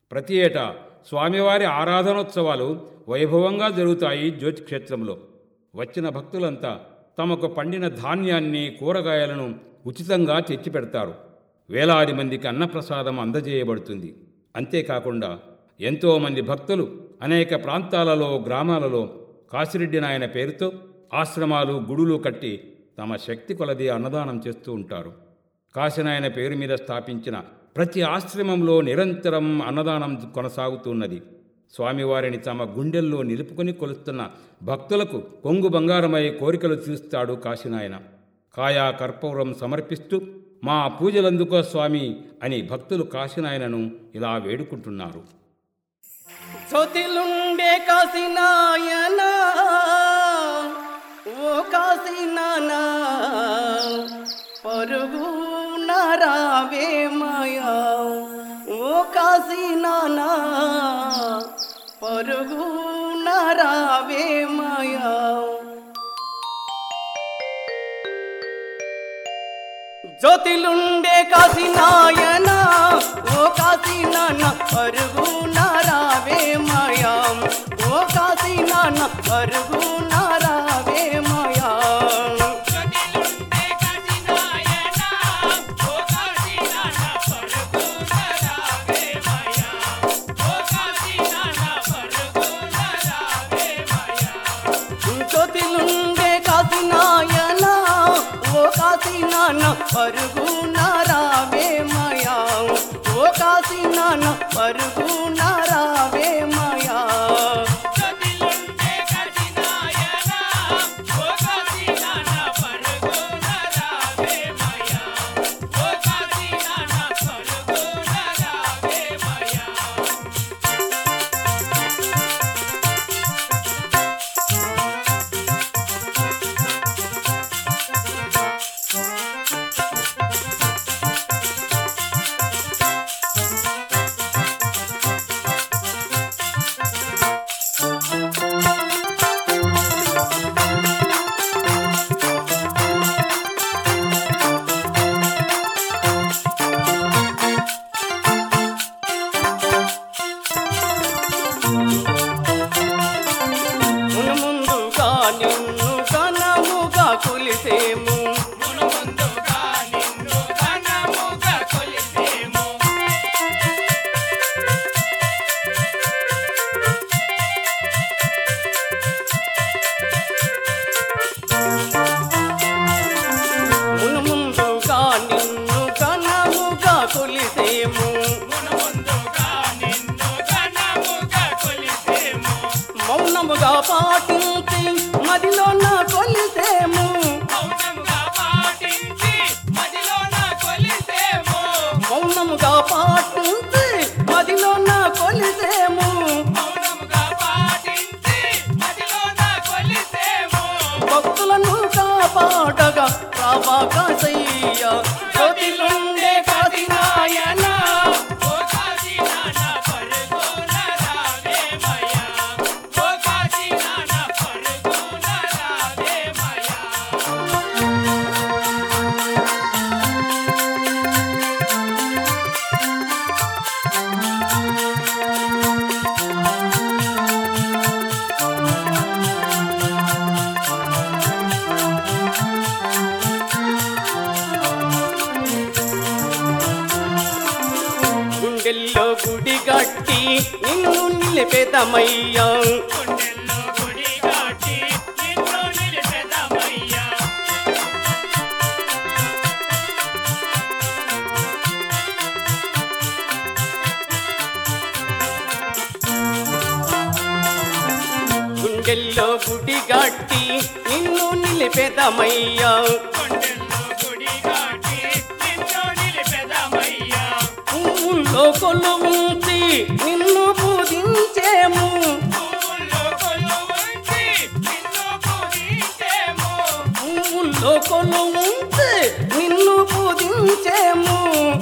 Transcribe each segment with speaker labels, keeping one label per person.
Speaker 1: ప్రతి ఏటా స్వామివారి ఆరాధనోత్సవాలు వైభవంగా జరుగుతాయి జ్యోతిక్షేత్రంలో వచ్చిన భక్తులంతా తమకు పండిన ధాన్యాన్ని కూరగాయలను ఉచితంగా తెచ్చిపెడతారు వేలాది మందికి అన్నప్రసాదం అందజేయబడుతుంది అంతేకాకుండా ఎంతోమంది భక్తులు అనేక ప్రాంతాలలో గ్రామాలలో కాసిరెడ్డి నాయన పేరుతో ఆశ్రమాలు గుడులు కట్టి తమ శక్తి కొలది అన్నదానం చేస్తూ ఉంటారు కాశీనాయన పేరు మీద స్థాపించిన ప్రతి ఆశ్రమంలో నిరంతరం అన్నదానం కొనసాగుతున్నది స్వామివారిని తమ గుండెల్లో నిలుపుకొని కొలుస్తున్న భక్తులకు కొంగు బంగారమై కోరికలు తీరుస్తాడు కాశీనాయన కాయా కర్పూరం సమర్పిస్తూ మా పూజలందుకో స్వామి అని భక్తులు కాశీనాయనను ఇలా వేడుకుంటున్నారు
Speaker 2: జ్యోతిలుండే కాశీనాయన ఓ కాశీనానా పరుగు నరావే మాయా ఓ కాశీనానా పరుగు నరావే మాయా జ్యోతిలుండే కాశీనాయన ఓ కాశీనాన్న పరుగు నారావే మాయా ఓ కాశీనాన్న పరుగు నారావే మాయా జ్యోతిలుండే కాశీనాయన ఓ కాశీనాన్న పరుగు నారావే మాయా ఓ కాశీనాన్న పరుగు నారావే మాయా మును ముందుగా నిన్ను ఘనముగా కొలిసేము మును ముందుగా నిన్ను ఘనముగా కొలిసేము మౌనముగా పాటించి మదిలో నా కొలిసేము మౌనముగా పాటించి మదిలో నా కొలిసేము భక్తులను కాపాడగా రావాకాశయ్య జ్యోతిలుండే కాశీనాయన గుండెల్లో గుడి గట్టి నిన్ను నిలిపేదమయ్యా గుండెల్లో గుడి గట్టి నిన్ను నిలిపేదమయ్యా పువ్వుల్లో కొలువుంచి నిన్ను పూజించేము పువ్వుల్లో కొలువుంచి నిన్ను పూజించేము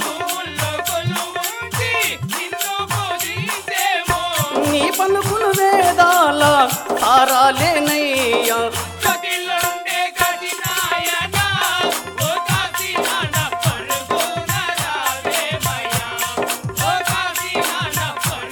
Speaker 2: నీ పలుకులు వేదాల సారాలేనయ్యా
Speaker 3: ఓ కాశీ నాన్న పరుగున రావే మయా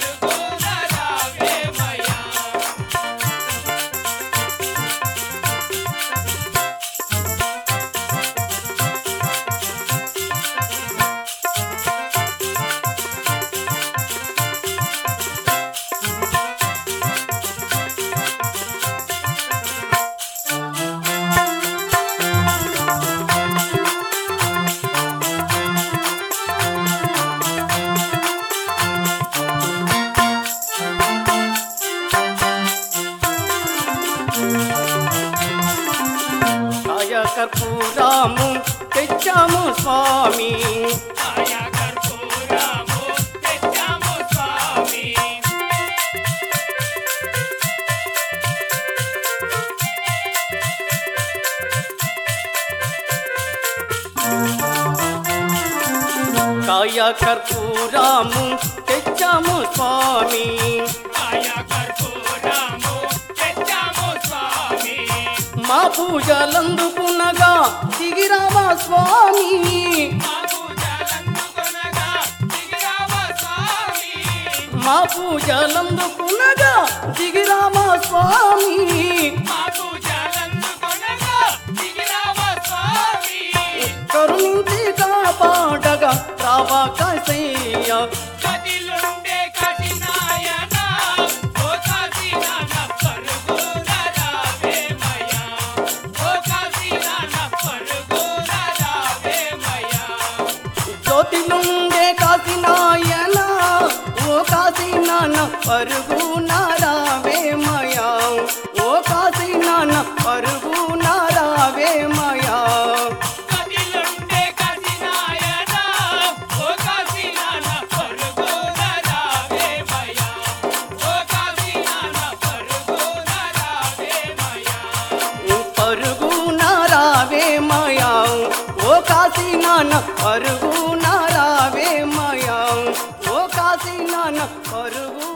Speaker 2: కర్పూరాము తెచ్చాము స్వామి
Speaker 3: ఆయా కర్పూరము తెచ్చాము స్వామి
Speaker 2: కాయ కర్పూరాము తెచ్చాము స్వామి
Speaker 3: ఆయా కర్పూరము తెచ్చాము స్వామి
Speaker 2: మా పూజలందుకునగా దిగిరామా స్వామి
Speaker 3: మా పూజలందుకొనగా దిగిరావ స్వామి
Speaker 2: మా పూజలందుకునగా దిగిరామా స్వామి
Speaker 3: మా పూజలందుకొనగా దిగిరావ స్వామి
Speaker 2: కరుణించి కాపాడగా రావా కాసయ్య
Speaker 3: కదిలుండే కఠినాయన ఓ కాశీనాథ పరుగున రావేమయ్యా ఓ కాశీనాథ పరుగున రావేమయ్యా
Speaker 2: జ్యోతిలుండే కాశీనాయన ఓ కాశీనాన్న పరుగు నారావేమయా ఓ కాశీనాన్న పరుగు నారావేమయా
Speaker 3: కదిలుండే కఠినాయన ఓ కాశీనాథ పరుగున రావేమయ్యా ఓ కాశీనాథ పరుగున రావేమయ్యా
Speaker 2: పరుగు నారావేమయా ఓ కాశీనాన్న పరుగు నారావేమయా ఓ కాశీనాన్న పరుగు